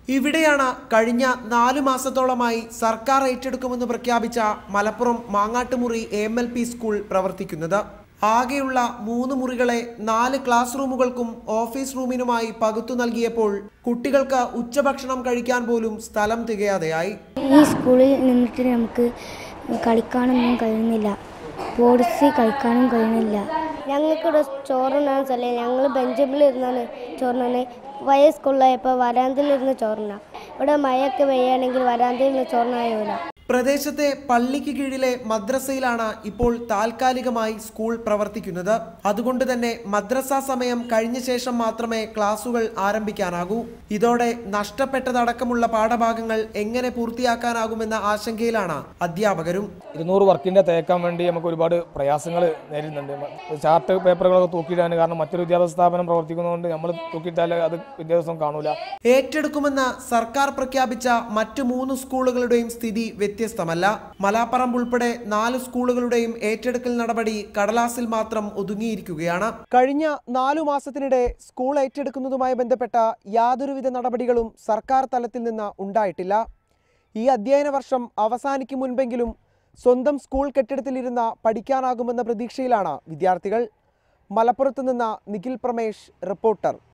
ഇവിടെയാണ് കഴിഞ്ഞ നാലു മാസത്തോളമായി സർക്കാർ ഏറ്റെടുക്കുമെന്ന് പ്രഖ്യാപിച്ച Malappuram Mangattumuri A M L P school പ്രവർത്തിക്കുന്നത് ആകെയുള്ള മൂന്ന് മുറികളെ നാല് ക്ലാസ് റൂമുകൾക്കും ഓഫീസ് റൂമിനുമായി പകുത്തു നൽകിയപ്പോൾ കുട്ടികൾക്ക് ഉച്ചഭക്ഷണം കഴിക്കാൻ പോലും സ്ഥലം തികയാതെയായി ഈ സ്കൂളിൽ നിന്നിട്ട് നമുക്ക് കളിക്കാനൊന്നും കഴിയുന്നില്ല സ്പോർട്സ് കളിക്കാനും കഴിയുന്നില്ല ഞങ്ങൾക്കിവിടെ ചോറുണ്ണാൻ സ്ഥലം ഞങ്ങൾ ബെഞ്ചിൽ ഇരുന്നാണ് ചോറുണ്ണാൻ വയ സ്കൂളിലായപ്പോൾ വരാന്തയിലിരുന്ന് ചോറുണ്ണ ഇവിടെ മഴയൊക്കെ പെയ്യുകയാണെങ്കിൽ വരാന്തയിൽ നിന്ന് ചോറുണ്ണായൂല പ്രദേശത്തെ പള്ളിക്ക് കീഴിലെ മദ്രസയിലാണ് ഇപ്പോൾ താൽക്കാലികമായി സ്കൂൾ പ്രവർത്തിക്കുന്നത് അതുകൊണ്ട് തന്നെ മദ്രസ സമയം കഴിഞ്ഞ ശേഷം മാത്രമേ ക്ലാസുകൾ ആരംഭിക്കാനാകൂ ഇതോടെ നഷ്ടപ്പെട്ടതടക്കമുള്ള പാഠഭാഗങ്ങൾ എങ്ങനെ പൂർത്തിയാക്കാനാകുമെന്ന ആശങ്കയിലാണ് അധ്യാപകരും ഇരുന്നൂറ് വർക്കിൻ്റെ തേക്കാൻ വേണ്ടി നമുക്ക് ഒരുപാട് പ്രയാസങ്ങൾ നേരിടുന്നുണ്ട് ചാർട്ട് പേപ്പറുകളൊക്കെ തൂക്കിയിടാൻ കാരണം മറ്റൊരു വിദ്യാഭ്യാസ സ്ഥാപനം പ്രവർത്തിക്കുന്നതുകൊണ്ട് നമ്മൾ തൂക്കിയിട്ടാൽ അത് വിദ്യാഭ്യാസം കാണൂല ഏറ്റെടുക്കുമെന്ന് സർക്കാർ പ്രഖ്യാപിച്ച മറ്റു മൂന്ന് സ്കൂളുകളുടെയും സ്ഥിതി വ്യത്യസ്തമല്ല മലാപ്പറമ്പ് ഉൾപ്പെടെ നാല് സ്കൂളുകളുടെയും ഏറ്റെടുക്കൽ നടപടി കടലാസിൽ മാത്രം ഒതുങ്ങിയിരിക്കുകയാണ് കഴിഞ്ഞ നാലു മാസത്തിനിടെ സ്കൂൾ ഏറ്റെടുക്കുന്നതുമായി ബന്ധപ്പെട്ട യാതൊരുവിധ നടപടികളും സർക്കാർ തലത്തിൽ നിന്ന് ഉണ്ടായിട്ടില്ല ഈ അധ്യയന വർഷം അവസാനിക്കും മുൻപെങ്കിലും സ്വന്തം സ്കൂൾ കെട്ടിടത്തിലിരുന്ന പഠിക്കാനാകുമെന്ന പ്രതീക്ഷയിലാണ് വിദ്യാർത്ഥികൾ മലപ്പുറത്ത് നിന്ന് നിഖിൽ പ്രമേഷ് റിപ്പോർട്ടർ